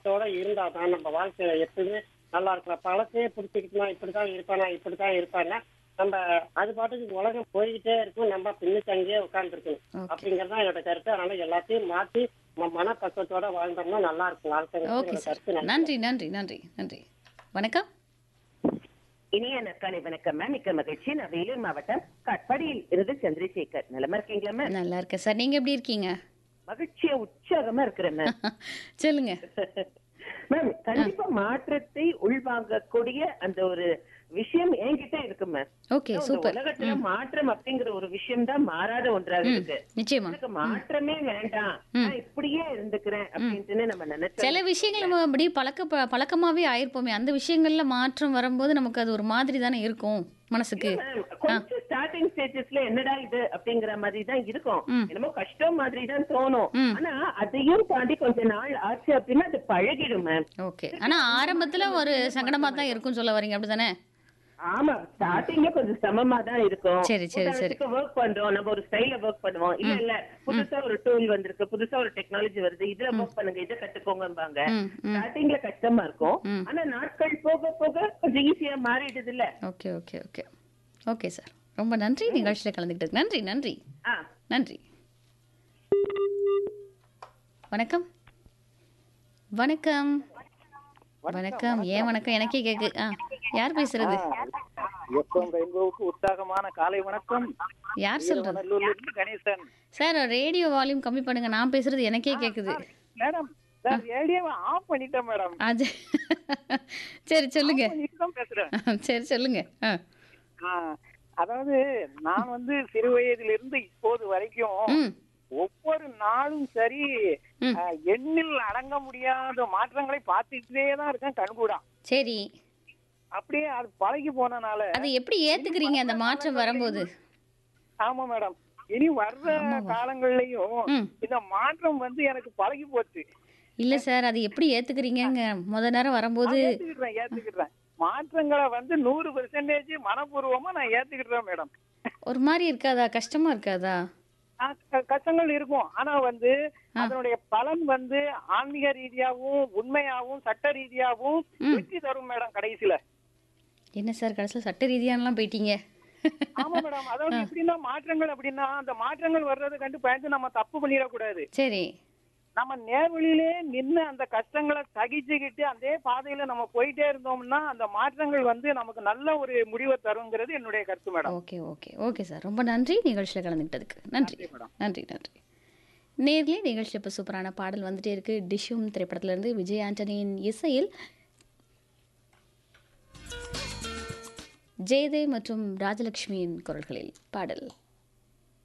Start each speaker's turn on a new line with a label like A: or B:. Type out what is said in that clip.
A: பக்குவத்தோட இருந்தா தான் நம்ம வாழ்க்கையில எப்பவுமே நல்லா இருக்கலாம் பழத்தையே பிடிச்சிக்கிட்டோம்னா இப்படிதான் இருப்பானா இப்படிதான் இருப்பானா நம்ம அது பாட்டுக்கு உலகம் போய்கிட்டே இருக்கும் நம்ம பின்னுக்கு அங்கேயே உட்கார்ந்துருக்கணும்
B: ஓகே
A: அப்படிங்கறது தான் என்னோட கருத்து அதனால எல்லாத்தையும் மாத்தி நம்ம மனப்பக்குவத்தோட வாழ்ந்தோம்னா நல்லா இருக்கும் வாழ்க்கை
B: ஓகே சார் நன்றி நன்றி நன்றி நன்றி வணக்கம்
C: இனிய நற்காலை வணக்கம் மேம் மிக்க மகிழ்ச்சி நான் வேலூர் மாவட்டம் கட்பாடியில் இருந்து சந்திரசேகர் நலமா இருக்கீங்களா மேம்
B: நல்லா இருக்கேன் சார் நீங்க எப்படி இருக்கீங்க
C: மகிழ்ச்சியா உற்சாகமா இருக்கிறேன் மேம்
B: சொல்லுங்க
C: மேம் கண்டிப்பா மாற்றத்தை உள்வாங்கக்கூடிய அந்த ஒரு விஷயம் என்கிட்ட இருக்கு மேம்
B: ஓகே
C: இந்த
B: சூப்பர்
C: உலகத்துல மாற்றம் அப்படிங்கிற ஒரு விஷயம் தான் மாறாத ஒன்றாக இருக்கு
B: நிச்சயமா
C: எனக்கு மாற்றமே வேண்டாம் நான் இப்படியே இருந்துக்கிறேன் அப்படின்ட்டு நம்ம நினைச்சோம்
B: சில விஷயங்கள் நம்ம அப்படியே பழக்க ப- பழக்கமாவே ஆயிருப்போமே அந்த விஷயங்கள்ல மாற்றம் வரும்போது நமக்கு அது ஒரு மாதிரி தானே இருக்கும் மனசுக்கு
C: மேம், கொஞ்சம் ஸ்டார்டிங் ஸ்டேஜஸ்ல என்னடா இது அப்படிங்கிற மாதிரி தான் இருக்கும்
B: ம்.
C: என்னமோ கஷ்டம் மாதிரி தான் தோணும்
B: ம்.
C: ஆனா அதையும் தாண்டி கொஞ்ச நாள் ஆச்சு அப்படின்னா அது பழகிடும் மேம்
B: ஓகே ஆனா ஆரம்பத்துல ஒரு சங்கடமா தான் இருக்கும் சொல்ல வரீங்க அப்படிதானே
C: ஆமா ஸ்டார்டிங்ல கொஞ்சம் சிரமமா தான் இருக்கும்
B: சரி, சரி, சரி.
C: ஒர்க் பண்றோம் நம்ம ஒரு ஸ்டைல ஒர்க் பண்ணுவோம் இல்ல இல்ல புதுசா ஒரு டூல் வந்திருக்கு புதுசா ஒரு டெக்னாலஜி வருது இதுல ஒர்க் பண்ணுங்க இதை கத்துக்கோங்கம்பாங்க
B: ம் ம்
C: ஸ்டார்டிங்ல கஷ்டமா இருக்கும்
B: ம்.
C: ஆனா நாட்கள் போக போக கொஞ்சம் ஈஸியா மாறிடுது இல்ல
B: okay okay okay okay sir ரொம்ப நன்றி நிகழ்ச்சியில் கலந்துக்கிட்டது நன்றி நன்றி
C: ஆ
B: நன்றி வணக்கம் வணக்கம் வணக்கம் ஏன் வணக்கம் எனக்கே கேக்கு ஆ யார் பேசுறது
D: எஃப்எம் ரெயின்போவுக்கு உற்சாகமான காலை வணக்கம்
B: யார் சொல்றது
D: நல்லூர்ல இருந்து கணேசன்
B: சார் ரேடியோ வால்யூம் கம்மி பண்ணுங்க நான் பேசுறது எனக்கே கேக்குது
D: மேடம் சார் ரேடியோவை ஆஃப் பண்ணிட்டேன் மேடம்
B: அது சரி சொல்லுங்க
D: பண்ணிட்டு தான் பேசுறேன்
B: சரி சொல்லுங்க ஆ
D: ஆ, அதாவது நான் வந்து சிறு வயதிலிருந்து இருந்து இப்போது வரைக்கும்
B: ம்
D: ஒவ்வொரு நாளும் சரி
B: ம்.
D: ஆ, எண்ணில் அடங்க முடியாத மாற்றங்களை பார்த்துக்கிட்டே தான் இருக்கேன் கண்கூடா
B: சரி
D: அப்படியே அது பழகி போனனால
B: அது எப்படி ஏத்துக்கிறீங்க அந்த மாற்றம் வரும்போது
D: ஆமா மேடம் இனி வர்ற காலங்கள்லயும்
B: ம்
D: இந்த மாற்றம் வந்து எனக்கு பழகி போச்சு
B: இல்ல சார் அது எப்படி ஏத்துக்கிறீங்கங்க முத நேரம் வரும்போது
D: நான் ஏத்துக்கிடுறேன் ஏத்துக்கிடுறேன் மாற்றங்களை வந்து நூறு பெர்சன்டேஜ் மனப்பூர்வமா நான் ஏத்துக்கிடுறேன் மேடம்
B: ஒரு மாதிரி இருக்காதா கஷ்டமா இருக்காதா
D: ஆ, க- கஷ்டங்கள் இருக்கும் ஆனா வந்து அதனுடைய பலன் வந்து ஆன்மீக ரீதியாவும் உண்மையாவும் சட்ட ரீதியாவும்
B: ம்.
D: வெற்றி தரும் மேடம் கடைசியில
B: என்ன சார் கடைசியில் சட்ட ரீதியானலாம் போயிட்டீங்க
D: ஆமா மேடம் அதாவது எப்படின்னா மாற்றங்கள் அப்படின்னா அந்த மாற்றங்கள் வர்றதை கண்டு பயந்து நம்ம தப்பு பண்ணிடக்கூடாது
B: சரி
D: நம்ம நேர்வழியிலே நின்னு அந்த கஷ்டங்களை சகிச்சுக்கிட்டு அதே பாதையில நம்ம போயிட்டே இருந்தோம்னா அந்த மாற்றங்கள் வந்து நமக்கு நல்ல ஒரு முடிவை தருங்கிறது என்னுடைய கருத்து madam
B: okay okay okay sir ரொம்ப நன்றி நிகழ்ச்சியில் கலந்துக்கிட்டதுக்கு நன்றி
D: நன்றி மேடம்.
B: நன்றி நன்றி நேர்லயே நிகழ்ச்சி இப்போ சூப்பரான பாடல் வந்துட்டே இருக்கு டிஷ்யூம் திரைப்படத்திலிருந்து விஜய் ஆண்டனியின் இசையில் ஜெயதேவ் மற்றும் ராஜலட்சுமியின் குரல்களில் பாடல்